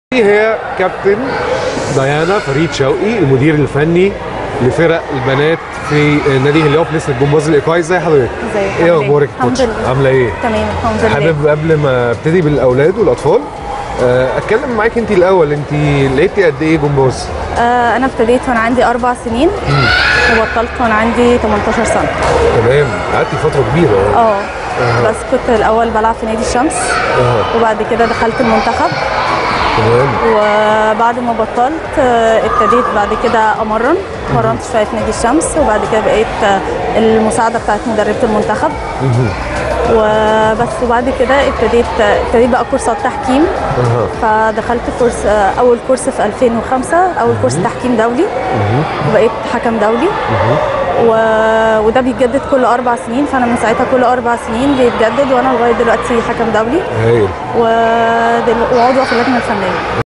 هي كابتن ديانا فريد شوقي المدير الفني لفرق البنات في نادي هليوبلس للجمباز الايقاعي ازي حضرتك؟ ازيك ايه عامل اخبارك يا الحمد كوتش؟ لله عامله ايه؟ تمام الحمد لله حابب قبل ما ابتدي بالاولاد والاطفال آه، اتكلم معاك انت الاول انت لعبتي قد ايه جمباز؟ آه انا ابتديت وانا عندي اربع سنين وبطلت وانا عندي 18 سنه تمام قعدتي فتره كبيره اه أها. بس كنت الاول بلعب في نادي الشمس اه وبعد كده دخلت المنتخب تمام وبعد ما بطلت آه، ابتديت بعد كده امرن مرنت شويه في نادي الشمس وبعد كده بقيت آه، المساعده بتاعت مدربه المنتخب مهم. وبس وبعد كده ابتديت ابتديت بقى كورسات تحكيم اها فدخلت كورس آه، اول كورس في 2005 اول كورس تحكيم دولي مهم. وبقيت حكم دولي مهم. و... وده بيتجدد كل اربع سنين فانا من ساعتها كل اربع سنين بيتجدد وانا لغايه دلوقتي حكم دولي هايل ودل... وعضو في اللجنه الفنيه